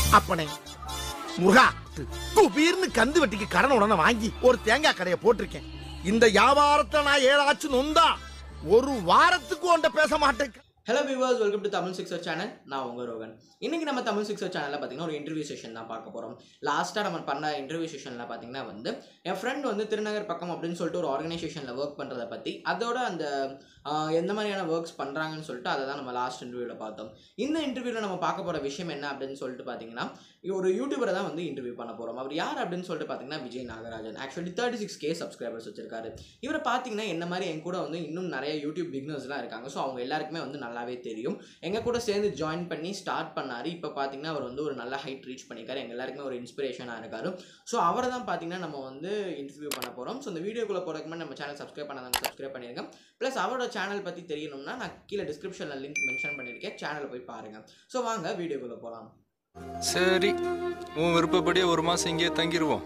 அப்பனே முருகா குபீர்னு கந்து வெட்டிக்கு கடன் உடனே வாங்கி ஒரு தேங்காய் கடையை போட்டிருக்கேன் இந்த வியாபாரத்தை நான் ஏதாச்சும் நொந்தா ஒரு வாரத்துக்கு உன்ட்ட பேச மாட்டேன் hello viewers welcome to Tamil sixer channel நான் உங்க ரோகன் இன்னைக்கு நம்ம தமிழ் சிக்ஸர் சேனலில் பார்த்தீங்கன்னா ஒரு இன்டர்வியூ செஷன் தான் பார்க்க போகிறோம் லாஸ்ட்டாக நம்ம பண்ண இன்டர்வியூ செஷனில் பார்த்தீங்கன்னா வந்து என் ஃப்ரெண்ட் வந்து திருநகர் பக்கம் அப்படின்னு சொல்லிட்டு ஒரு ஆர்கனைசேஷனில் ஒர்க் பண்ணுறதை பற்றி அதோட அந்த ஆஹ், எந்த மாதிரியான ஒர்க்ஸ் பண்ணுறாங்கன்னு சொல்லிட்டு அதை தான் நம்ம லாஸ்ட் இன்டர்வியூவில் பார்த்தோம் இந்த இன்டர்வியூவில் நம்ம பார்க்க போகிற விஷயம் என்ன அப்படின்னு சொல்லிட்டு பார்த்தீங்கன்னா ஒரு யூடியூபரை தான் வந்து இன்டர்வியூ பண்ண போகிறோம் அவர் யார் அப்படின்னு சொல்லிட்டு பார்த்தீங்கன்னா Vijay Nagarajan actually thirty six K subscribers வச்சிருக்காரு இவரை பார்த்தீங்கன்னா என்ன மாதிரி என் கூட வந்து இன்னும் நிறைய யூடியூப் பிக்னர்ஸ்லாம் இருக்காங்க ஸோ அவங்க எல்லாருக்குமே வந்து நல்லாவே தெரியும் எங்கள் கூட சேர்ந்து ஜாயின் பண்ணி ஸ்டார்ட் பண்ணார் இப்போ பார்த்தீங்கன்னா அவர் வந்து ஒரு நல்ல ஹைட் ரீச் பண்ணியிருக்காரு எங்கள் எல்லாருக்குமே ஒரு இன்ஸ்பிரேஷனாக இருக்காரு ஸோ அவரை தான் பார்த்தீங்கன்னா நம்ம வந்து இன்டர்வியூ பண்ண போகிறோம் ஸோ இந்த வீடியோக்குள்ளே போகிறதுக்கு முன்னாடி நம்ம சேனல் சப்ஸ்கிரைப் பண்ணாதவங்க சப்ஸ்கிரைப் பண்ணிருங்க ப்ளஸ் அவரோட சேனல் பற்றி தெரியணும்னா நான் கீழே டிஸ்கிரிப்ஷனில் லிங்க் மென்ஷன் பண்ணியிருக்கேன் சேனலை போய் பாருங்கள் ஸோ வாங்க வீடியோக்குள்ளே போகலாம் சரி உன் விருப்பப்படியே ஒரு மாசம் இங்கேயே தங்கிடுவோம்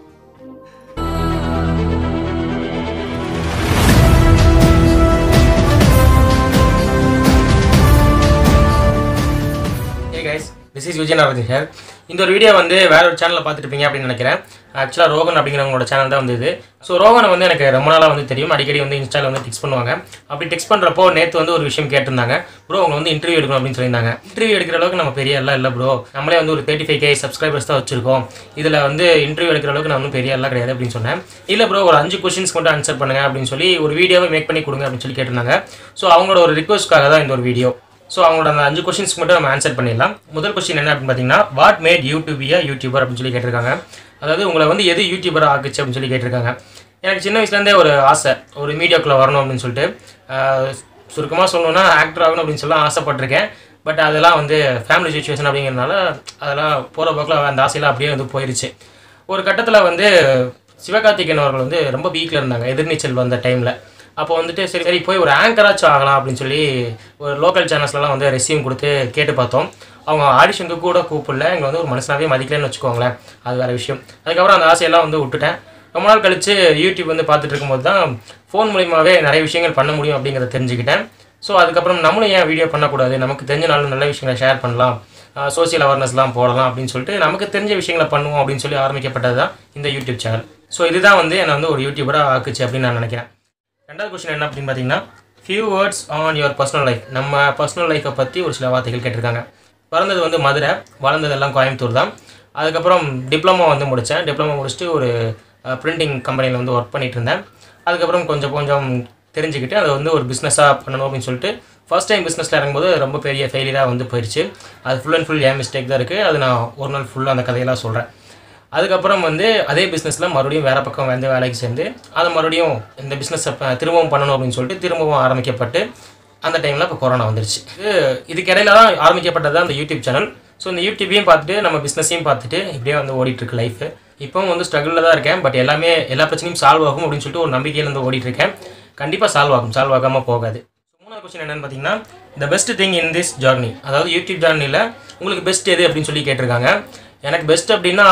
hey guys this is Vijay Narajan sir இந்த ஒரு வீடியோ வந்து வேற ஒரு சேனலில் பார்த்துருப்பீங்க அப்படின்னு நினைக்கிறேன் ஆக்சுவலாக ரோகன் அப்படிங்கிறவங்களோட சேனல் தான் வந்து இது ஸோ ரோகனை வந்து எனக்கு ரொம்ப நாளாக வந்து தெரியும் அடிக்கடி வந்து இன்ஸ்டாவில் வந்து டெக்ஸ்ட் பண்ணுவாங்க அப்படி டெக்ஸ்ட் பண்ணுறப்போ நேற்று வந்து ஒரு விஷயம் கேட்டிருந்தாங்க ப்ரோ அவங்க வந்து இன்டர்வியூ எடுக்கணும் அப்படின்னு சொல்லியிருந்தாங்க இன்டர்வியூ எடுக்கிற அளவுக்கு நம்ம பெரிய எல்லாம் இல்லை ப்ரோ நம்மளே வந்து ஒரு தேர்ட்டி ஃபைவ் கே சப்ஸ்கிரைபர்ஸ் தான் வச்சிருக்கோம் இதில் வந்து இன்டர்வியூ எடுக்கிற அளவுக்கு நான் ஒன்றும் பெரிய எல்லாம் கிடையாது அப்படின்னு சொன்னேன் இல்லை ப்ரோ ஒரு அஞ்சு கொஸ்டின்ஸ் மட்டும் ஆன்சர் பண்ணுங்க அப்படின்னு சொல்லி ஒரு வீடியோவை மேக் பண்ணி கொடுங்க அப்படின்னு சொல்லி கேட்டிருந்தாங்க ஸோ அவங்களோட ஒரு ரிக்வஸ்ட்காக தான் இந்த ஒரு வீடியோ ஸோ அவங்களோட அந்த அஞ்சு கொஸ்டின்ஸ்க்கு மட்டும் நம்ம ஆன்சர் பண்ணிடலாம் முதல் கொஸ்டின் என்ன அப்படின்னு பார்த்தீங்கன்னா வாட் மேட் யூடியூபியா யூடியூபர் அப்படின்னு சொல்லி கேட்டிருக்காங்க அதாவது உங்களை வந்து எது யூடியூபர் ஆக்குச்சு அப்படின்னு சொல்லி கேட்டிருக்காங்க எனக்கு சின்ன வயசுலேருந்தே ஒரு ஆசை ஒரு மீடியாக்குள்ளே வரணும் அப்படின்னு சொல்லிட்டு சுருக்கமாக சொல்லணும்னா ஆக்டர் ஆகணும் அப்படின்னு சொல்லி ஆசைப்பட்டிருக்கேன் பட் அதெல்லாம் வந்து ஃபேமிலி சுச்சுவேஷன் அப்படிங்கிறதுனால அதெல்லாம் போகிற போக்கில் அந்த ஆசையெல்லாம் அப்படியே வந்து போயிருச்சு ஒரு கட்டத்தில் வந்து சிவகார்த்திகேயன் அவர்கள் வந்து ரொம்ப வீக்கில் இருந்தாங்க எதிர்நீச்சல் வந்த டைமில் அப்போ வந்துட்டு சரி சரி போய் ஒரு ஆங்கராச்சும் ஆகலாம் அப்படின்னு சொல்லி ஒரு லோக்கல் சேனல்ஸ்லாம் வந்து ரெசியூம் கொடுத்து கேட்டு பார்த்தோம் அவங்க ஆடிஷனுக்கு கூட கூப்பிடல இங்கே வந்து ஒரு மனுஷனாவே மதிக்கலன்னு வச்சுக்கோங்களேன் அது வேறு விஷயம் அதுக்கப்புறம் அந்த ஆசையெல்லாம் வந்து விட்டுட்டேன் ரொம்ப நாள் கழித்து யூடியூப் வந்து பார்த்துட்டு இருக்கும்போது தான் ஃபோன் மூலியமாகவே நிறைய விஷயங்கள் பண்ண முடியும் அப்படிங்கிறத தெரிஞ்சுக்கிட்டேன் ஸோ அதுக்கப்புறம் நம்மளும் ஏன் வீடியோ பண்ணக்கூடாது நமக்கு தெரிஞ்ச நல்ல நல்ல விஷயங்களை ஷேர் பண்ணலாம் சோசியல் அவேர்னஸ்லாம் போடலாம் அப்படின்னு சொல்லிட்டு நமக்கு தெரிஞ்ச விஷயங்களை பண்ணுவோம் அப்படின்னு சொல்லி ஆரம்பிக்கப்பட்டது தான் இந்த யூடியூப் சேனல் ஸோ இதுதான் வந்து என்னை வந்து ஒரு யூடியூபராக ஆக்குச்சு அப்படின்னு நான் நினைக்கிறேன் ரெண்டாவது கொஸ்டின் என்ன அப்படின்னு பார்த்தீங்கன்னா few words on your personal life நம்ம பர்சனல் லைஃப்பை பற்றி ஒரு சில வார்த்தைகள் கேட்டிருக்காங்க பிறந்தது வந்து மதுரை வளர்ந்ததெல்லாம் கோயம்புத்தூர் தான் அதுக்கப்புறம் டிப்ளமோ வந்து முடித்தேன் டிப்ளமோ முடிச்சுட்டு ஒரு பிரிண்டிங் கம்பெனியில் வந்து ஒர்க் பண்ணிட்டு இருந்தேன் அதுக்கப்புறம் கொஞ்சம் கொஞ்சம் தெரிஞ்சுக்கிட்டு அதை வந்து ஒரு பிஸ்னஸாக பண்ணணும் அப்படின்னு சொல்லிட்டு ஃபர்ஸ்ட் டைம் பிஸ்னஸில் இறங்கும்போது ரொம்ப பெரிய ஃபெயிலியராக வந்து போயிடுச்சு அது ஃபுல் அண்ட் ஃபுல் ஏன் மிஸ்டேக் தான் இருக்குது அது நான் ஒரு நாள் ஃபுல்லாக அந்த கதையெல்லாம் சொல்கிறேன் அதுக்கப்புறம் வந்து அதே பிஸ்னஸில் மறுபடியும் வேறு பக்கம் வந்து வேலைக்கு சேர்ந்து அதை மறுபடியும் இந்த பிஸ்னஸை திரும்பவும் பண்ணணும் அப்படின்னு சொல்லிட்டு திரும்பவும் ஆரம்பிக்கப்பட்டு அந்த டைமில் இப்போ கொரோனா வந்துருச்சு இது இதுக்கு இடையில தான் ஆரம்பிக்கப்பட்டது தான் இந்த யூடியூப் சேனல் ஸோ இந்த யூடியூபையும் பார்த்துட்டு நம்ம பிஸ்னஸையும் பார்த்துட்டு இப்படியே வந்து ஓடிட்டுருக்கு லைஃப் இப்போவும் வந்து ஸ்ட்ரகிளில் தான் இருக்கேன் பட் எல்லாமே எல்லா பிரச்சனையும் சால்வ் ஆகும் அப்படின்னு சொல்லிட்டு ஒரு நம்பிக்கையில் வந்து ஓடிட்டு இருக்கேன் கண்டிப்பாக சால்வ் ஆகும் சால்வ் ஆகாமல் போகாது மூணாவது கொஸ்டின் என்னன்னு பார்த்தீங்கன்னா the best thing in this journey அதாவது யூடியூப் ஜர்னியில் உங்களுக்கு பெஸ்ட் எது அப்படின்னு சொல்லி கேட்டிருக்காங்க எனக்கு பெஸ்ட் அப்படின்னா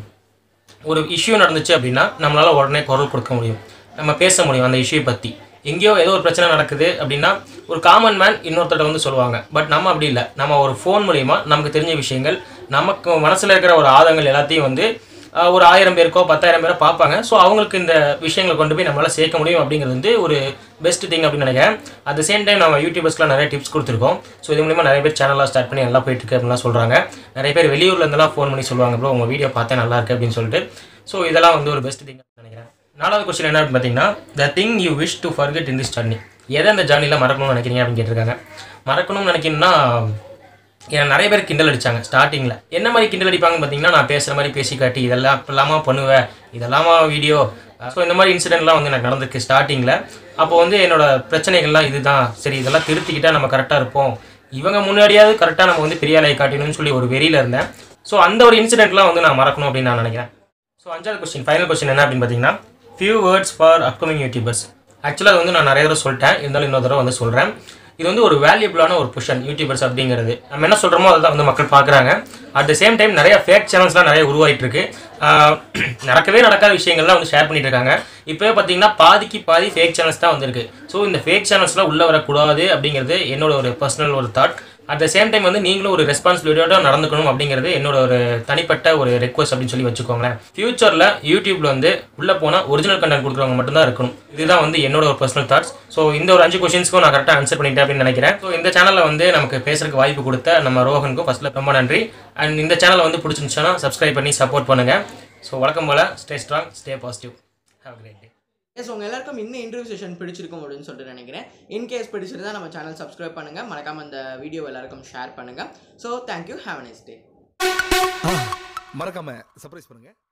ஒரு இஷ்யூ நடந்துச்சு அப்படின்னா நம்மளால் உடனே குரல் கொடுக்க முடியும் நம்ம பேச முடியும் அந்த இஷ்யூ பற்றி எங்கேயோ ஏதோ ஒரு பிரச்சனை நடக்குது அப்படின்னா ஒரு காமன் மேன் இன்னொருத்தட்ட வந்து சொல்லுவாங்க பட் நம்ம அப்படி இல்லை நம்ம ஒரு ஃபோன் மூலிமா நமக்கு தெரிஞ்ச விஷயங்கள் நமக்கு மனசில் இருக்கிற ஒரு ஆதங்கள் எல்லாத்தையும் வந்து ஆஹ், ஒரு ஆயிரம் பேருக்கோ பத்தாயிரம் பேரோ பார்ப்பாங்க ஸோ அவங்களுக்கு இந்த விஷயங்களை கொண்டு போய் நம்மளால் சேர்க்க முடியும் அப்படிங்கிறது வந்து ஒரு பெஸ்ட் திங் அப்படின்னு நினைக்கிறேன் அட் த சேம் டைம் நம்ம யூடியூபர்ஸ்க்குலாம் நிறைய டிப்ஸ் கொடுத்துருக்கோம் ஸோ இது மூலிமா நிறைய பேர் சேனலாக ஸ்டார்ட் பண்ணி நல்லா போயிட்டு இருக்கு அப்படின்லாம் சொல்கிறாங்க நிறைய பேர் வெளியூர்ல இருந்தெல்லாம் ஃபோன் பண்ணி சொல்லுவாங்க ப்ரோ உங்கள் வீடியோ பார்த்தேன் நல்லா இருக்கு அப்படின்னு சொல்லிட்டு ஸோ இதெல்லாம் வந்து ஒரு பெஸ்ட் திங் நினைக்கிறேன் நாலாவது கொஸ்டின் என்ன அப்படின்னு பார்த்தீங்கன்னா the thing you wish to forget in this journey எதை அந்த ஜர்னியில் மறக்கணும்னு நினைக்கிறீங்க அப்படின்னு கேட்டிருக்காங்க மறக்கணும்னு நினைக்கணும்னா ஏன்னா நிறைய பேர் கிண்டல் அடிச்சாங்க ஸ்டார்டிங்கில் என்ன மாதிரி கிண்டல் அடிப்பாங்கன்னு பார்த்தீங்கன்னா நான் பேசுகிற மாதிரி பேசி காட்டி இதெல்லாம் இப்படிலாமா பண்ணுவேன் இதெல்லாமா வீடியோ ஸோ இந்த மாதிரி இன்சிடென்ட்லாம் வந்து எனக்கு நடந்திருக்கு ஸ்டார்டிங்கில் அப்போ வந்து என்னோட பிரச்சனைகள்லாம் இதுதான் சரி இதெல்லாம் திருத்திக்கிட்டால் நம்ம கரெக்டாக இருப்போம் இவங்க முன்னாடியாவது கரெக்டாக நம்ம வந்து பெரிய ஆளை காட்டணும்னு சொல்லி ஒரு வெறியில் இருந்தேன் ஸோ அந்த ஒரு இன்சிடென்ட்லாம் வந்து நான் மறக்கணும் அப்படின்னு நான் நினைக்கிறேன் ஸோ அஞ்சாவது கொஸ்டின் ஃபைனல் கொஸ்டின் என்ன அப்படின்னு பார்த்தீங்கன்னா few words for upcoming YouTubers ஆக்சுவலாக அது வந்து நான் நிறைய தடவை சொல்லிட்டேன் இருந்தாலும் இன்னொரு தடவை வந்து சொல்கிறேன் இது வந்து ஒரு வேல்யூபிளான ஒரு பொஷன் யூடியூபர்ஸ் அப்படிங்கிறது நம்ம என்ன சொல்கிறோமோ அதுதான் வந்து மக்கள் பார்க்குறாங்க அட் த சேம் டைம் நிறைய ஃபேக் சேனல்ஸ்லாம் நிறைய உருவாயிட்டு இருக்கு ஆஹ் நடக்கவே நடக்காத விஷயங்கள்லாம் வந்து ஷேர் பண்ணிட்டு இருக்காங்க இப்போவே பார்த்தீங்கன்னா பாதிக்கு பாதி ஃபேக் சேனல்ஸ் தான் வந்திருக்கு ஸோ இந்த ஃபேக் சேனல்ஸ்லாம் உள்ளே வரக்கூடாது அப்படிங்கிறது என்னோட ஒரு பர்சனல் ஒரு thought at the same time வந்து நீங்களும் ஒரு ரெஸ்பான்சிபிலிட்டியோட நடந்துக்கணும் அப்படிங்கிறது என்னோட ஒரு தனிப்பட்ட ஒரு ரெக்வஸ்ட் அப்படின்னு சொல்லி வச்சுக்கோங்களேன் ஃபியூச்சரில் யூடியூப்ல வந்து உள்ளே போனால் ஒரிஜினல் கண்டென்ட் கொடுக்குறவங்க மட்டும்தான் இருக்கணும் இதுதான் வந்து என்னோட ஒரு பர்சனல் தாட்ஸ் ஸோ இந்த ஒரு அஞ்சு கொஷின்ஸ்க்கும் நான் கரெக்டாக ஆன்சர் பண்ணிட்டேன் அப்படின்னு நினைக்கிறேன் ஸோ இந்த சேனலில் வந்து நமக்கு பேசுறதுக்கு வாய்ப்பு கொடுத்த நம்ம ரோஹனுக்கும் ஃபர்ஸ்ட்ல ரொம்ப நன்றி அண்ட் இந்த சேனலை வந்து பிடிச்சிருந்துச்சுன்னா சப்ஸ்கிரைப் பண்ணி சப்போர்ட் பண்ணுங்க ஸோ வழக்கம் போல் stay strong stay positive have great day yes உங்கள் எல்லாருக்கும் இந்த இன்டர்வியூ செஷன் பிடிச்சிருக்கும் அப்படின்னு சொல்லிட்டு நினைக்கிறேன் இன்கேஸ் பிடிச்சிருந்தா நம்ம சேனல் சப்ஸ்கிரைப் பண்ணுங்கள் மறக்காம இந்த வீடியோ எல்லாருக்கும் ஷேர் பண்ணுங்கள் so thank you have nice day மறக்காம சர்ப்ரைஸ் பண்ணுங்க